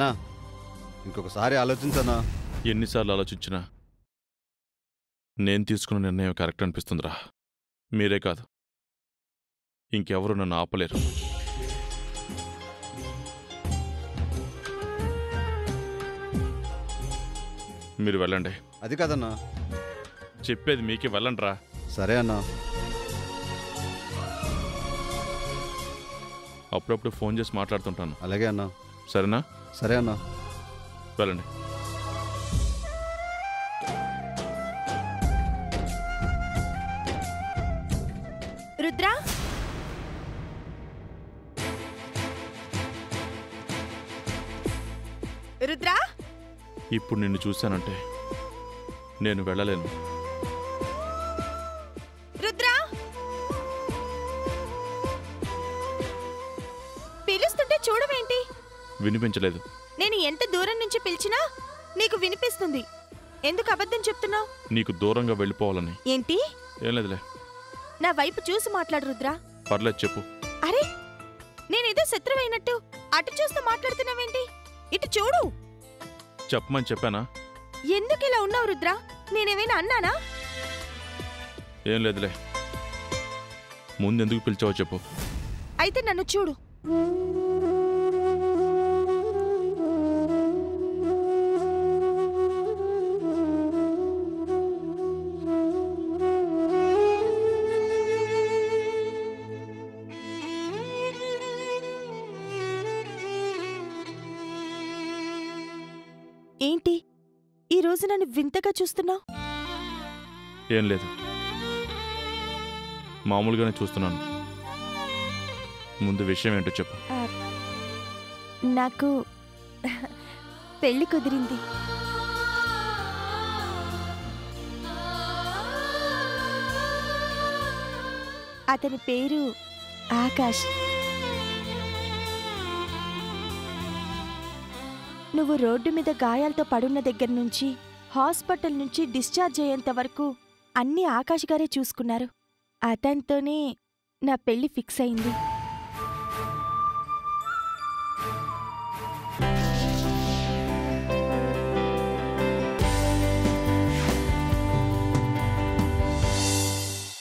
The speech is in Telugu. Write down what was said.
అన్నా ఇంకొకసారి ఆలోచించన్నా ఎన్నిసార్లు ఆలోచించినా నేను తీసుకున్న నిర్ణయం కరెక్ట్ అనిపిస్తుందిరా మీరే కాదు ఇంకెవరు నన్ను ఆపలేరు మీరు వెళ్ళండి అది కాదన్నా చెప్పేది మీకే వెళ్ళండి రా సరే అన్నా అప్పుడప్పుడు ఫోన్ చేసి మాట్లాడుతుంటాను అలాగే అన్నా సరేనా సరే అన్నా వెళ్ళండి రుద్రా రుద్రా ఇప్పుడు నిన్ను చూశానంటే నేను వెళ్ళలేను రుద్రా పిలుస్తుంటే చూడవేంటి వినిపించలేదు నేను ఎంత దూరం నుంచి పిలిచినా నీకు వినిపిస్తుంది ఎందుకు అబద్ధం చెప్తున్నావు నీకు దూరంగా వెళ్ళిపోవాలని ఏంటి ఏం లేదులే నా వైపు చూసి మాట్లాడు రుద్రా పర్లేదు చెప్పు అరే నేనేదో శత్రువైనట్టు అటు చూస్తూ మాట్లాడుతున్నావేంటి ఇటు చూడు చెప్పమని చెప్పానా ఎందుకు ఇలా ఉన్నావు రుద్రా నేనేమైనా అన్నానా ఏం లేదులే ముందు ఎందుకు పిలిచావో చెప్పు అయితే నన్ను చూడు ఏంటి ఈ రోజు నన్ను వింతగా చూస్తున్నావు ఏం లేదు మామూలుగానే చూస్తున్నాను ముందు విషయం ఏంటో చెప్పు నాకు పెళ్లి కుదిరింది అతని పేరు ఆకాష్ నువ్వు రోడ్డు మీద గాయాలతో పడున్న దగ్గర నుంచి హాస్పిటల్ నుంచి డిశ్చార్జ్ అయ్యేంత వరకు అన్నీ ఆకాష్ గారే చూసుకున్నారు అతనితోనే నా పెళ్లి ఫిక్స్ అయింది